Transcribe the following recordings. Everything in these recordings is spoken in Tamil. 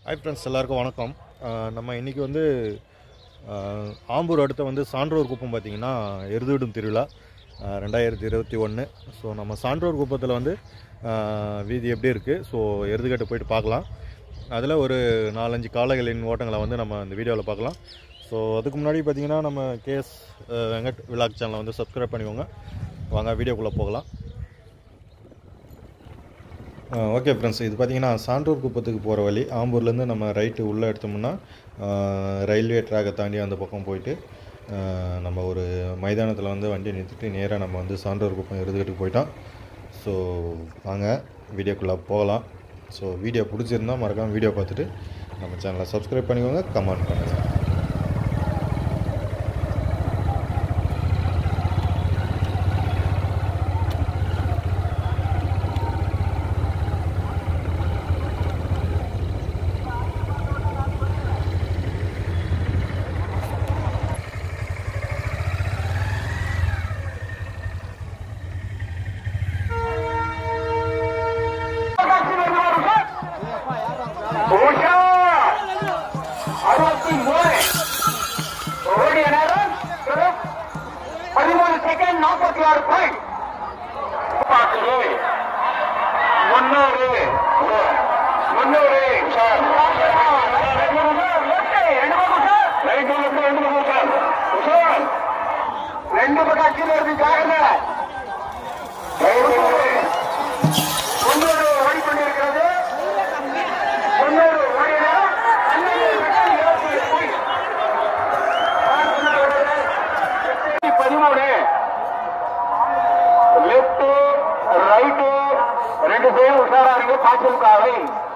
ஹாய் ஃப்ரெண்ட்ஸ் எல்லாருக்கும் வணக்கம் அஹ் நம்ம இன்றைக்கி வந்து அஹ், ஆம்பூர் அடுத்த வந்து சான்றோர் குப்பம் பார்த்திங்கன்னா எருதுவிடும் திருவிழா அஹ், ரெண்டாயிரத்தி இருபத்தி ஒன்று ஸோ நம்ம சான்றோர் குப்பத்தில் வந்து அஹ், வீதி எப்படி இருக்குது ஸோ எருதுகட்டு போயிட்டு பார்க்கலாம் அதில் ஒரு நாலஞ்சு காளைகளின் ஓட்டங்களை வந்து நம்ம இந்த வீடியோவில் பார்க்கலாம் ஸோ அதுக்கு முன்னாடி பார்த்திங்கன்னா நம்ம கேஎஸ் வெங்கட் விலாக் சேனலை வந்து சப்ஸ்கிரைப் பண்ணிக்கோங்க வாங்க வீடியோக்குள்ளே போகலாம் ஓகே ஃப்ரெண்ட்ஸ் இது பார்த்தீங்கன்னா சான்றூர் குப்பத்துக்கு போகிற வழி ஆம்பூர்லேருந்து நம்ம ரைட்டு உள்ளே எடுத்தோம்னா ஆஹ், ரயில்வே ட்ராக்கை தாண்டி அந்த பக்கம் போயிட்டு ஆஹ், நம்ம ஒரு மைதானத்தில் வந்து வண்டி நிறுத்திட்டு நேராக நம்ம வந்து சான்றூர் குப்பம் எருதுகட்டுக்கு போயிட்டோம் ஸோ வாங்க வீடியோக்குள்ளே போகலாம் ஸோ வீடியோ பிடிச்சிருந்தா மறக்காமல் வீடியோ பார்த்துட்டு நம்ம சேனலை சப்ஸ்கிரைப் பண்ணிக்கோங்க கமெண்ட் பண்ணுங்கள் அறுபத்தி மூணு ஓடிய நேரம் பதிமூணு செகண்ட் நாற்பத்தி ஆறு பாயிண்ட் பார்க்குது முன்னூறு முன்னூறு சார் ரெண்டு பக்கம் கீழே இருந்து ஜாகிரதை முன்னூறு ஓடிக்கொண்டிருக்கிறது முன்னூறு ஓடிய நேரம் பதிமூணு லெப்ட் ரைட்டு ரெண்டு பேரும் உஷாரா இருக்கு பாய்ச்சல் காவை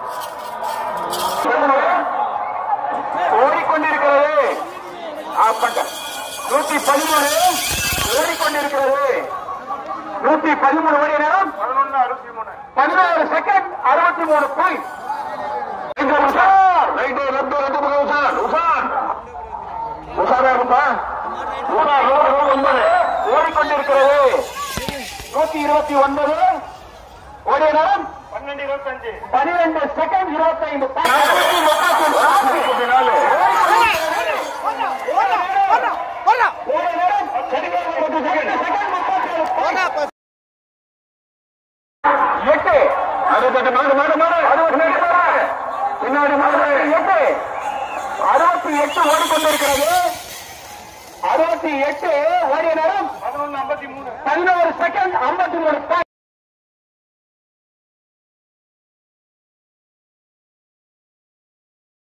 ஓடிக்கொண்டிருக்கிறது ஆஃப் பண்ணிட்டேன். நூத்தி பதிமூணு ஓடிக்கொண்டிருக்கிறது நூத்தி பதிமூணு ஓடிய நேரம் பதினோரு செகண்ட் அறுபத்தி மூணு பாயிண்ட் உஷார் ரைட்டு லெப்ட் ரெண்டு பக்கம் உஷார் உஷார் உஷாரா இருப்பா உஷார் நூறு நூறு ஒன்பது ஓடிக்கொண்டிருக்கிறது நூத்தி இருபத்தி ஒன்பது ஓடிய நேரம் பன்னெண்டு இருபத்தஞ்சு பன்னிரெண்டு செகண்ட் இருபத்தைந்து எட்டு அறுபத்தெட்டு மாடு மாடு மாடு அறுபத்தி எட்டு மாடு பின்னாடி மாடு எட்டு அறுபத்தி எட்டு ஓடிக்கொண்டிருக்கிறது அறுபத்தி எட்டு ஓடிய நேரம் பதினொன்று ஐம்பத்தி மூணு பதினோரு செகண்ட் ஐம்பத்தி மூணு